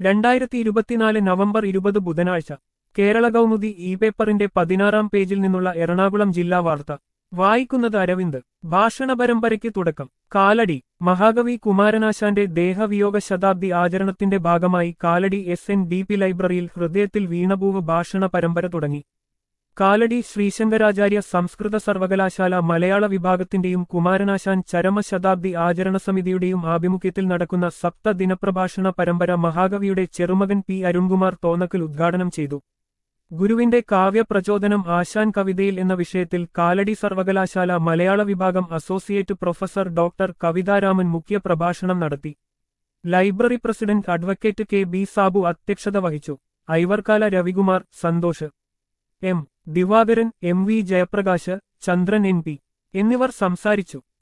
രണ്ടായിരത്തി ഇരുപത്തിനാല് നവംബർ ഇരുപത് ബുധനാഴ്ച കേരള കൗമുദി ഇ പേപ്പറിന്റെ പതിനാറാം പേജിൽ നിന്നുള്ള എറണാകുളം ജില്ലാ വാർത്ത വായിക്കുന്നത് അരവിന്ദ് ഭാഷണ പരമ്പരയ്ക്ക് തുടക്കം കാലടി മഹാകവി കുമാരനാശാന്റെ ദേഹവിയോഗ ശതാബ്ദി ആചരണത്തിന്റെ ഭാഗമായി Kalady S N D P ലൈബ്രറിയിൽ ഹൃദയത്തിൽ വീണപൂവ് ഭാഷണ പരമ്പര തുടങ്ങി കാലടി ശ്രീശങ്കരാചാര്യ സംസ്കൃത സർവകലാശാല മലയാള വിഭാഗത്തിന്റെയും കുമാരനാശാൻ ചരമശതാബ്ദി ആചരണ സമിതിയുടെയും ആഭിമുഖ്യത്തിൽ നടക്കുന്ന സപ്ത ദിനപ്രഭാഷണ പരമ്പര മഹാകവിയുടെ ചെറുമകൻ പി അരുൺകുമാർ തോന്നക്കൽ ഉദ്ഘാടനം ചെയ്തു ഗുരുവിന്റെ കാവ്യപ്രചോദനം ആശാൻ കവിതയിൽ എന്ന വിഷയത്തിൽ കാലടി സർവകലാശാല മലയാള വിഭാഗം അസോസിയേറ്റ് പ്രൊഫസർ ഡോക്ടർ കവിതാരാമൻ മുഖ്യ പ്രഭാഷണം നടത്തി library president advocate K B Sabu അധ്യക്ഷത വഹിച്ചു Aivarkala Ravikumar Santhosh M Divakaran M V Jayaprakash Chandran N P എന്നിവർ സംസാരിച്ചു